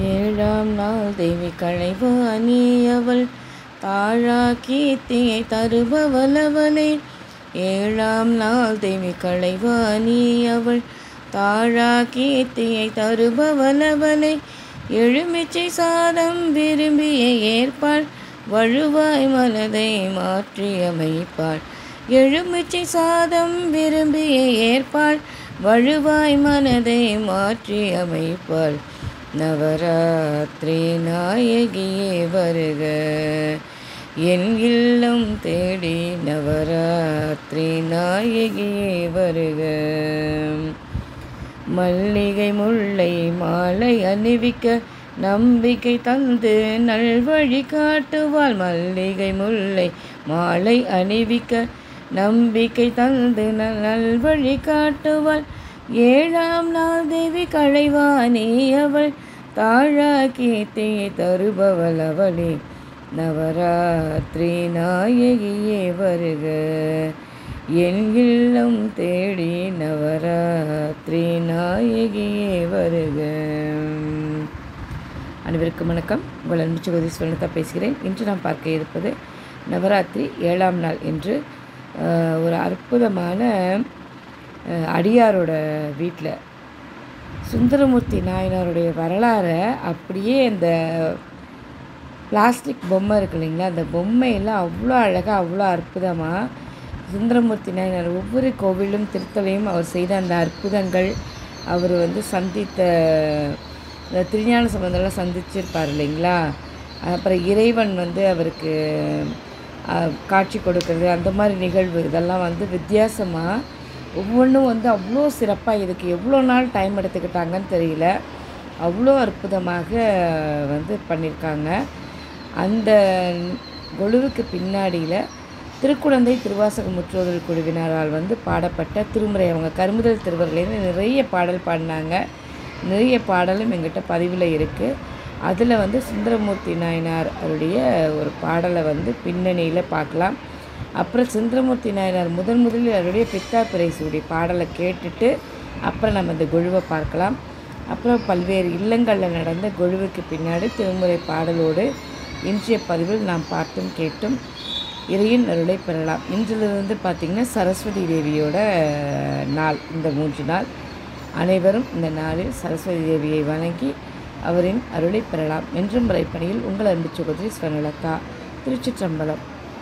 ஏழாம் நாள் தேவி களைவாணி அவள் தாழா கீர்த்தியை தருபவளவளே ஏழாம் நாள் தேவி களைவாணி அவள் தாழா கீர்த்தியை தருபவளவளே எழுமிச்சை சாதம் விரும்பிய ஏற்பாள் வழுவாய் மனதை மாற்றி அமைப்பாள் எழுமிச்சை சாதம் விரும்பிய ஏற்பாள் வழுவாய் மனதை மாற்றி அமைப்பாள் நவராத்திரி நாயகியே வருக என் இல்லம் தேடி நவராத்திரி நாயகியே வருக மல்லிகை முல்லை மாலை அணிவிக்க நம்பிக்கை தந்து நல்வழி காட்டுவாள் மல்லிகை முல்லை மாலை அணிவிக்க நம்பிக்கை தந்து நல் நல்வழி காட்டுவாள் ஏழாம் நாள் தேவி களைவானே அவள் தாழா கீர்த்தியை தருபவள் அவளே நவராத்திரி நாயகியே வருக என் இல்லம் தேடி நவராத்திரி நாயகியே வருக அனைவருக்கும் வணக்கம் உங்கள் அன்பு சகோதரி சுவர்ணதா பேசுகிறேன் இன்று நாம் பார்க்க இருப்பது நவராத்திரி ஏழாம் நாள் என்று ஆஹ், ஒரு அற்புதமான ஆஹ், அடியாரோட வீட்டில் சுந்தரமூர்த்தி நாயனாருடைய வரலாறை அப்படியே இந்த பிளாஸ்டிக் பொம்மை இருக்கு இல்லைங்களா அந்த பொம்மையெல்லாம் அவ்வளோ அழகாக அவ்வளோ அற்புதமாக சுந்தரமூர்த்தி நாயனார் ஒவ்வொரு கோவிலும் திருத்தலையும் அவர் செய்த அந்த அற்புதங்கள் அவர் வந்து சந்தித்த இந்த திருஞான சம்பந்தம்லாம் சந்திச்சிருப்பார் இல்லைங்களா அப்புறம் இறைவன் வந்து அவருக்கு அஹ், காட்சி கொடுக்கறது அந்த மாதிரி நிகழ்வு இதெல்லாம் வந்து வித்தியாசமாக ஒவ்வொன்றும் வந்து அவ்வளோ சிறப்பாக இதுக்கு எவ்வளோ நாள் டைம் எடுத்துக்கிட்டாங்கன்னு தெரியல அவ்வளோ அற்புதமாக வந்து பண்ணியிருக்காங்க அந்த கொலுவுக்கு பின்னாடியில் திருக்குழந்தை திருவாசக முற்றோதல் குழுவினரால் வந்து பாடப்பட்ட திருமுறை அவங்க கருமுதல் திருவருலேருந்து நிறைய பாடல் பாடினாங்க நிறைய பாடலும் எங்கிட்ட பதிவில் இருக்குது அதில் வந்து சுந்தரமூர்த்தி நாயனார் அவருடைய ஒரு பாடலை வந்து பின்னணியில் பார்க்கலாம் அப்புறம் சுந்தரமூர்த்தி நாயனார் முதன் முதலில் அவருடைய பித்தாப்பிரை சூடி பாடலை கேட்டுட்டு அப்புறம் நம்ம இந்த குழுவை பார்க்கலாம் அப்புறம் பல்வேறு இல்லங்களில் நடந்த குழுவுக்கு பின்னாடி திருமுறை பாடலோடு இன்றைய பதிவில் நாம் பார்த்தும் கேட்டும் இறையின் அருளை பெறலாம் இன்றிலிருந்து பார்த்திங்கன்னா சரஸ்வதி தேவியோட நாள் இந்த மூன்று நாள் அனைவரும் இந்த நாளில் சரஸ்வதி தேவியை வணங்கி அவரின் அருளை பெறலாம் என்றும் முறைப்பணியில் உங்கள் அன்பு சகோதரி ஸ்வர்ணலதா திருச்சிற்றம்பலம்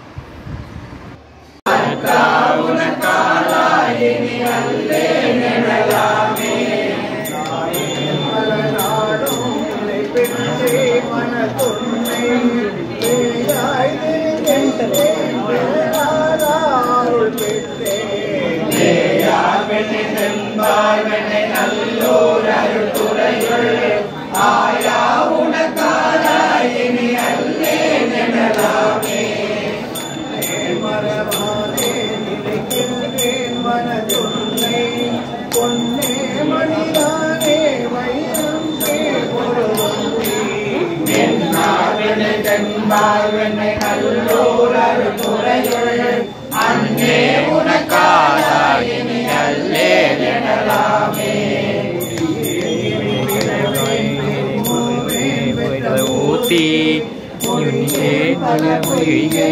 பொன்னே மணிதானே வைரம் ஊத்தி யுனியே தலைமுயே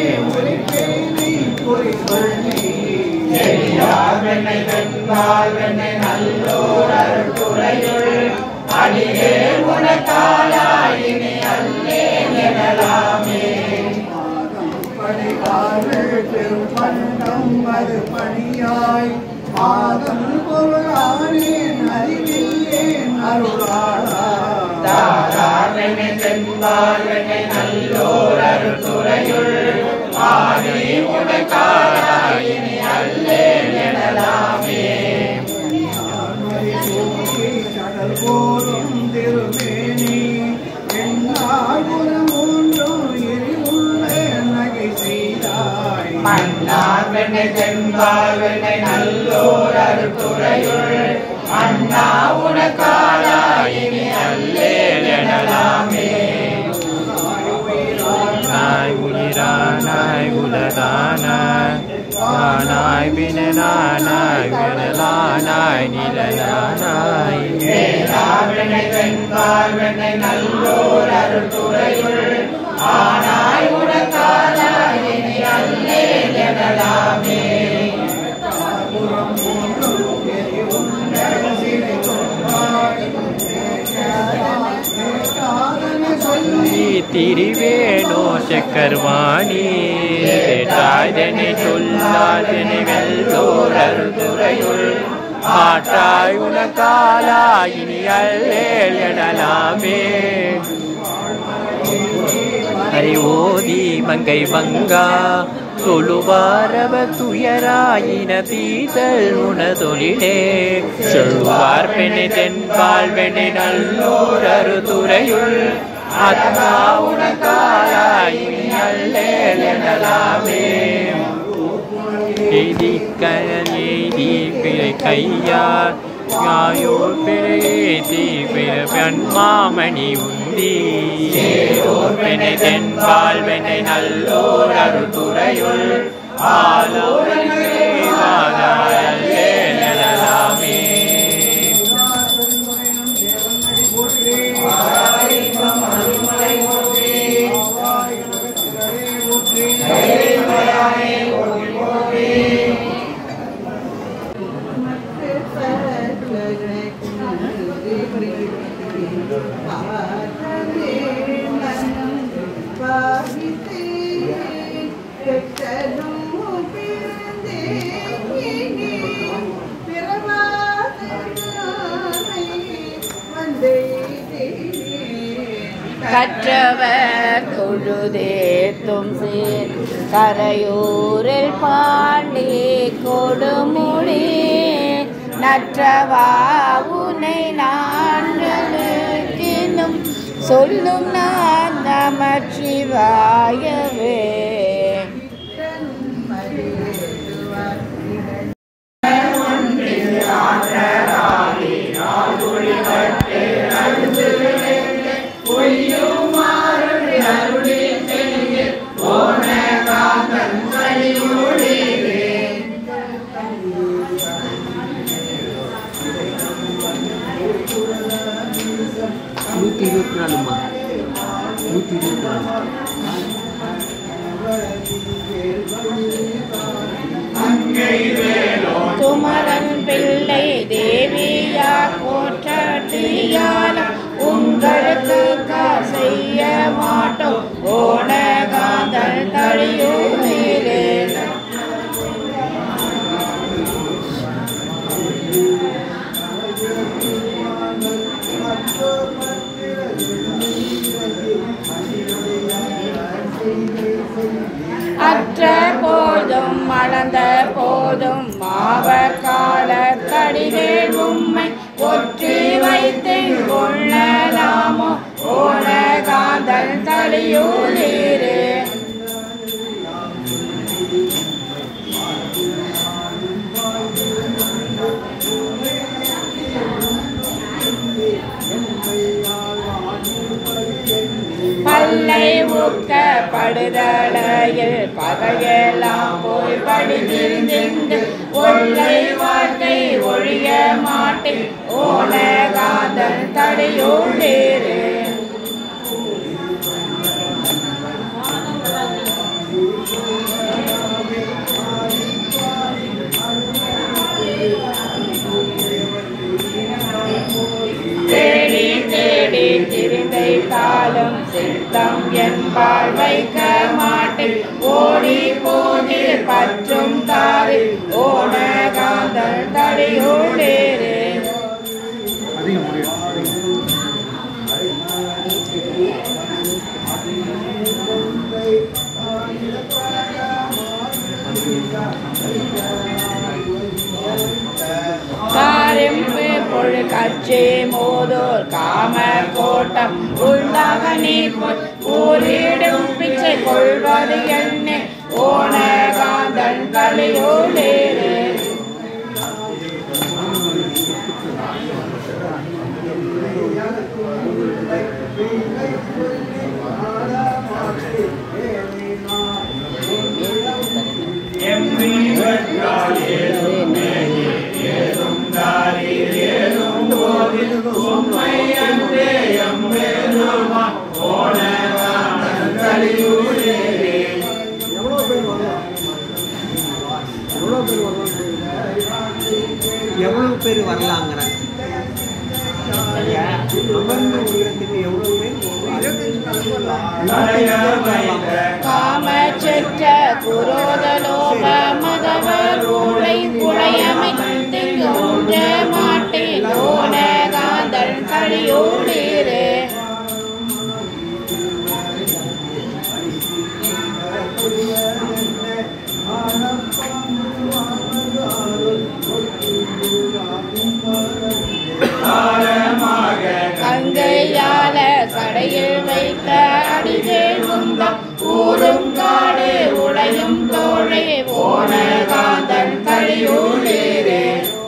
பெருமண்டம் அது பணியாய் மாதம் பொருளானேன் அறிவில்லேன் அருளாளா கடல் போலும் திருமேனி என்னால் குணமூன்றும் எரிவுள்ள நகை செய்தாய் நாய் உயிரானாய் உலதானாய் நானாய் வினலானாய் வினலானாய் நிலலானாய் வெண்ணை வெண்பால் வெண்ணை நல்லோர் அருள்துறையுள் ஆனாய் உனக்காலாய் இனி அல்லேல் எனலாமே புறம் மூன்றும் எரி உண்ட சிறை கொண்டாய் சொல்லி திரிவேணோ சக்கர்வாணி கேட்டாய்தனை சொல்லாதனை வெல்லோர் அருதுரையுள் ஆற்றாய் உனக்காலாய் இனி அல்லேல் எனலாமே ஹரி ஓதி மங்கை வங்கா தொழுவாரவ துயராயின தீதல் உணதொழிலே சொல்வார் பெண்ணை தென்பால் வெண்ணை நல்லோர் அருதுரையுள் அத்தா உனக்காலாய் இனி அல்லேல் எனலாமே எய்தி கயல் எய்தி பிழை கையார் யாயோர் பிழையேதி பிற பெண்மாமணி உந்தி ஏதோர் பெண்ணை தென்பால் வெண்ணை நல்லோர் அருதுரையுள் ஆலோரே கற்றவர் தொழுதேத்தும் சேர் கரையூரில் பாண்டி கொடுமுடி நற்றவா உனை நான்களுக்கினும் சொல்லும் நான் நமச்சிவாயவே நூற்றி இருபத்தி நாலுமா நூற்றி இருபத்தி நாலு துமரன் பிள்ளை தேவியா போற்றியாலும் உங்களுக்கு செய்ய மாட்டோம் ஓடகாதல் தழியூரே அற்ற போதும் மலர்ந்த போதும் மாவக்கால கடிகள் உம்மை ஒற்றி வைத்து கொள்ளலாமோ ஓடகாதல் தழியூரே பல்லை ஊக்க படுதலையில் பகையெல்லாம் போய் படிந்திருந்து ஒல்லை வாழ்க்கை ஒழிய மாட்டேன் ஓன காதல் தடையோடேறு தேடி தேடி திரிந்தை காலம் சித்தம் என்பால் வைக்க மாட்டேன் ஓடி போதில் பற்றும் தாரி ஓன காந்தல் தடையோடேறு காரிம்பு பொழு கட்சி மோதோர் காம கோட்டம் உள்ளாக நீர் கூறிடும் பிச்சை கொள்வது என்ன ஓன காந்தன் கலியோடேறு உம்மை எவ்வளோ பேர் வரலாம் எவ்வளோ பேர் வரலாம் எவ்வளவு பேர் வரலாங்கிறாங்க அமர்ந்த ஒரு இடத்துக்கு எவ்வளவு பேர் காமச்சற்ற குரோதலோப மதவர் ஊழை புழையமைத்து ஒன்ற மாட்டேன் ஓன காந்தல் கழியோடீரே கங்கையால கடையில் வைத்த அடிகள் குந்தம் ஊரும் காடு உடையும் தோழே போன காந்தன் கழியூரே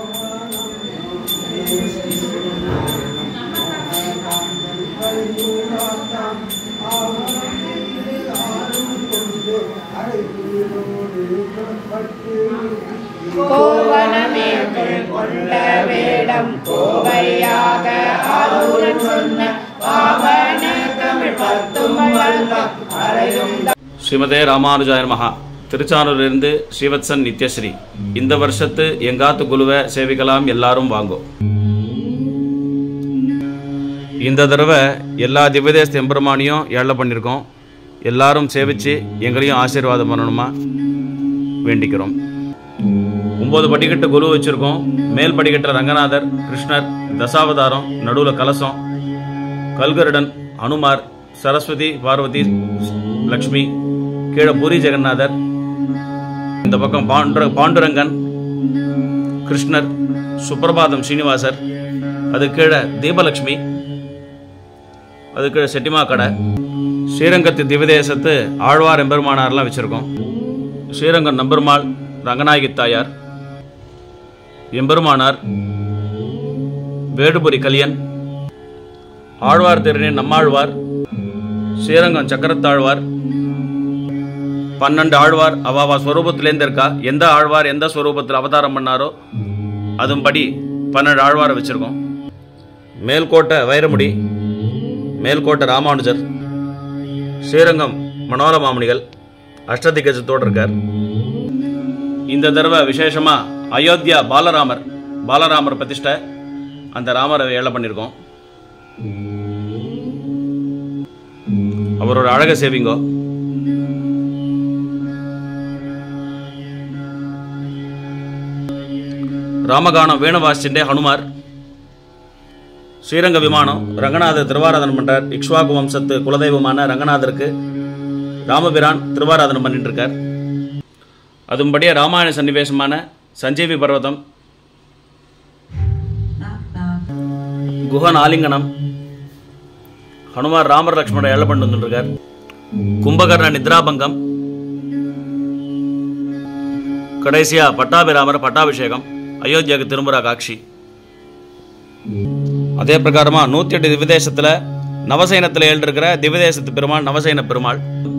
கோவணமே கொண்ட வேடம் கோவையாக ஆரூரன் சொன்ன பாவன தமிழ் பத்தும் வழக்கம் அறையும் ஸ்ரீமதே ராமானுஜாய மகா திருச்சானூரிலிருந்து ஸ்ரீவத்சன் நித்யஸ்ரீ இந்த வருஷத்து எங்காத்து குழுவை சேவிக்கலாம் எல்லாரும் வாங்கோ இந்த தடவை எல்லா திவ்யதேச எம்பெருமானியும் ஏழை பண்ணியிருக்கோம் எல்லாரும் சேவிச்சு எங்களையும் ஆசீர்வாதம் பண்ணணுமா வேண்டிக்கிறோம் ஒம்பது படிக்கட்டு குரு வச்சுருக்கோம் மேல் படிக்கட்டில் ரங்கநாதர் கிருஷ்ணர் தசாவதாரம் நடுவில் கலசம் கல்கருடன் அனுமார் சரஸ்வதி பார்வதி லக்ஷ்மி கீழே பூரி ஜெகநாதர் இந்த பக்கம் பாண்டு பாண்டுரங்கன் கிருஷ்ணர் சுப்பிரபாதம் ஸ்ரீனிவாசர் அது கீழே தீபலக்ஷ்மி அது கீழே செட்டிமா கடை ஸ்ரீரங்கத்து திவதேசத்து ஆழ்வார் எம்பெருமானார்லாம் வச்சுருக்கோம் ஸ்ரீரங்கம் நம்பெருமாள் ரங்கநாயகி தாயார் எம்பெருமானார் வேடுபுரி கலியன் ஆழ்வார் திருநீர் நம்மாழ்வார் ஸ்ரீரங்கம் சக்கரத்தாழ்வார் பன்னெண்டு ஆழ்வார் அவாவா ஸ்வரூபத்திலேருந்து இருக்கா எந்த ஆழ்வார் எந்த ஸ்வரூபத்தில் அவதாரம் பண்ணாரோ அதும்படி பன்னெண்டு ஆழ்வாரை வச்சிருக்கோம் மேல்கோட்டை வைரமுடி மேல்கோட்டை ராமானுஜர் ஸ்ரீரங்கம் மனோர மாமணிகள் அஷ்டதிகஜத்தோடு இருக்கார் இந்த தடவை விசேஷமா அயோத்தியா பாலராமர் பாலராமர் பிரதிஷ்டை அந்த ராமரை ஏழை பண்ணியிருக்கோம் அவரோட அழகை சேவிங்கோ ராமகானம் வேணுவாசிண்டே ஹனுமார் ஸ்ரீரங்க விமானம் ரங்கநாதர் திருவாராதனம் பண்றார் இக்ஷ்வாகு வம்சத்து குலதெய்வமான ரங்கநாதருக்கு ராமபிரான் திருவாராதனம் பண்ணிட்டு இருக்கார் அதுபடியே ராமாயண சன்னிவேசமான சஞ்சீவி பர்வதம் குஹன் ஆலிங்கனம் ஹனுமார் ராமர் லக்ஷ்மணர் ஏழை பண்ணி வந்துருக்கார் கும்பகர்ண நித்ராபங்கம் கடைசியா பட்டாபிராமர் பட்டாபிஷேகம் அயோத்தியாவுக்கு திரும்புறா காட்சி அதே பிரகாரமா நூத்தி எட்டு திவ்யதேசத்துல நவசயனத்துல எழுந்திருக்கிற திவ்யதேசத்து பெருமாள் நவசயன பெருமாள்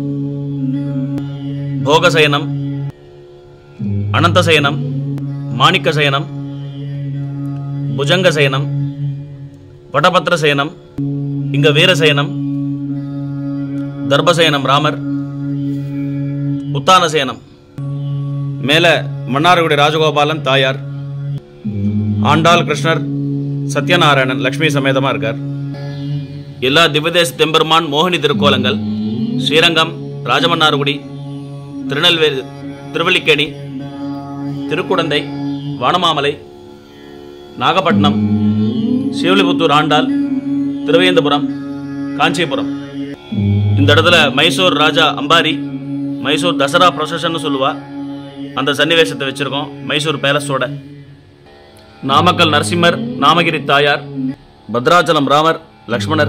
போகசயனம் அனந்தசயனம் மாணிக்க சயனம் புஜங்க சயனம் வடபத்திர சயனம் இங்க வீரசயனம் தர்பசயனம் ராமர் உத்தான சயனம் மேல மன்னார்குடி ராஜகோபாலன் தாயார் ஆண்டாள் கிருஷ்ணர் சத்யநாராயணன் லக்ஷ்மி சமேதமா இருக்கார் எல்லா திவ்யதேச தெம்பெருமான் மோகினி திருக்கோலங்கள் ஸ்ரீரங்கம் ராஜமன்னார்குடி திருநெல்வேலி திருவல்லிக்கேணி திருக்குடந்தை வானமாமலை நாகப்பட்டினம் சிவலிபுத்தூர் ஆண்டாள் திருவேந்தபுரம் காஞ்சிபுரம் இந்த இடத்துல மைசூர் ராஜா அம்பாரி மைசூர் தசரா ப்ரொசஷன் சொல்லுவா அந்த சன்னிவேசத்தை வச்சிருக்கோம் மைசூர் பேலஸோட நாமக்கல் நரசிம்மர் நாமகிரி தாயார் பத்ராச்சலம் ராமர் லக்ஷ்மணர்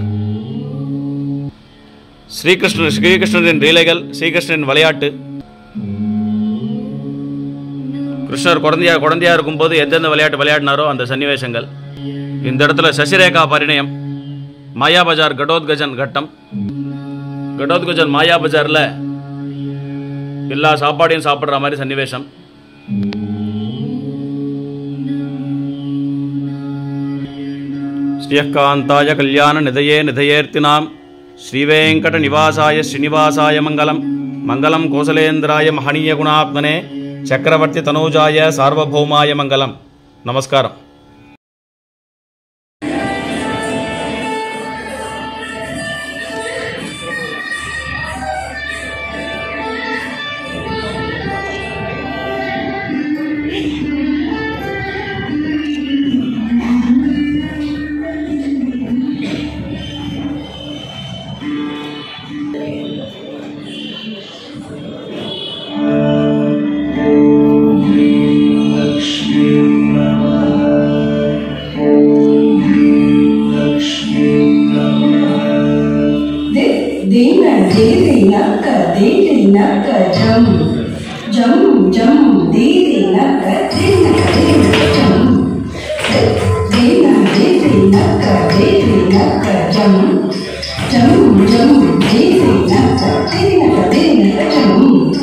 ஸ்ரீகிருஷ்ணர் ஸ்ரீகிருஷ்ணரின் லீலைகள் ஸ்ரீகிருஷ்ணரின் விளையாட்டு கிருஷ்ணர் குழந்தையா குழந்தையா இருக்கும்போது எந்தெந்த விளையாட்டு விளையாடினாரோ அந்த சன்னிவேசங்கள் இந்த இடத்துல சசிரேகா பரிணயம் மாயா பஜார் கடோத்கஜன் கட்டம் கடோத்கஜன் மாயா பஜார்ல எல்லா சாப்பாடையும் சாப்பிடுற மாதிரி சன்னிவேசம் ஸ்ரீயக்காந்தாய கல்யாண நிதயே நிதயேர்த்தினாம் ஸ்ரீவேங்கட நிவாசாய ஸ்ரீனிவாசாய மங்களம் மங்களம் கோசலேந்திராய மகனீய குணாத்மனே சக்கரவர்த்தி தனூஜாய சார்வபௌமாய மங்களம் நமஸ்காரம் दीन दीदी नक दीदी नक जम जम जम दीदी नक दीन दीन जम दीन दीदी नक दीदी नक जम जम जम दीदी नक दीन दीन जम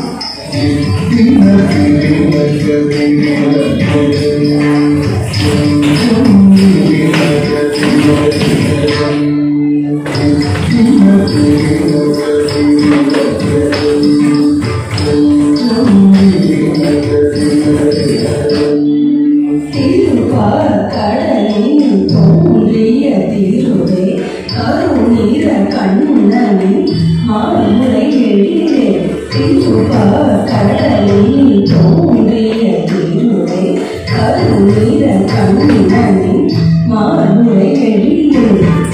திருப்பார் கடலின் தோன்றிய திருவே கருநீர கண்ணனின் மாமுறை எழிலே திருப்பார் கடலின் தோன்றிய திருவே கருநீர கண்ணனின் மாமுறை எழிலே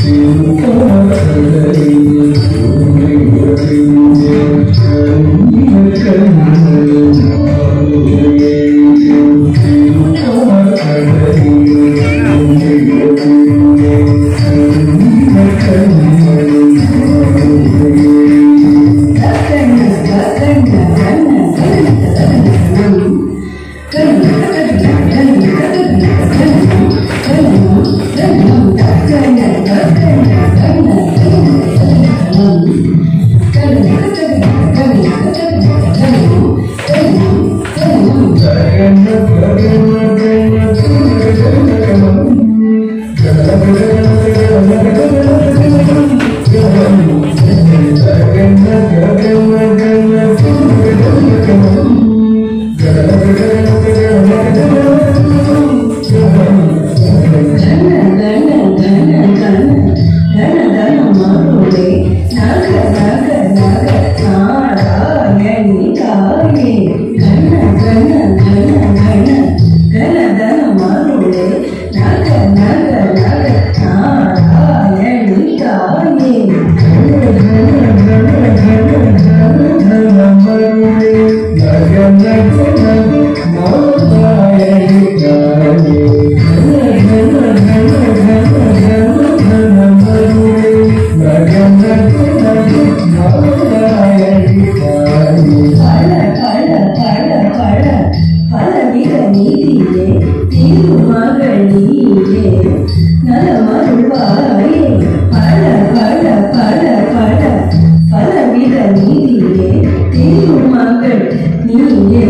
பல பல பல பல பலவித நீதியே திருமகள் நீயே நலமருள்வாயே பல பல பல பல பலவித நீதியே திருமகள் நீயே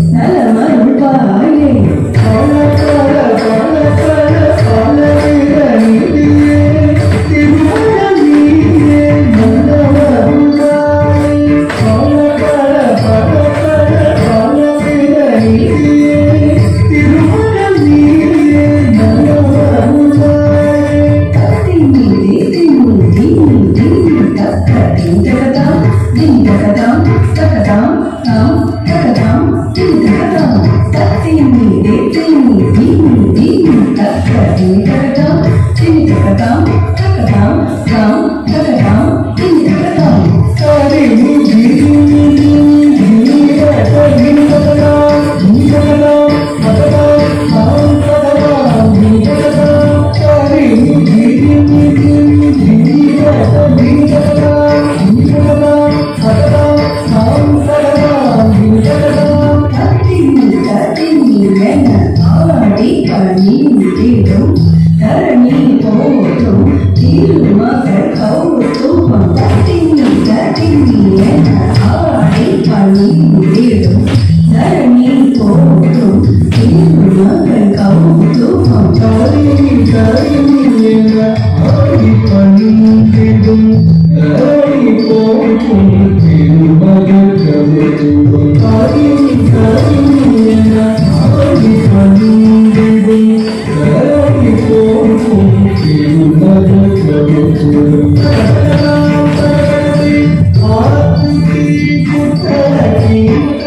நலமருள்வாயே பல பல பல பல பலவித நீதியே திருமகள் நீயே நலமருள்வாயே பல நீ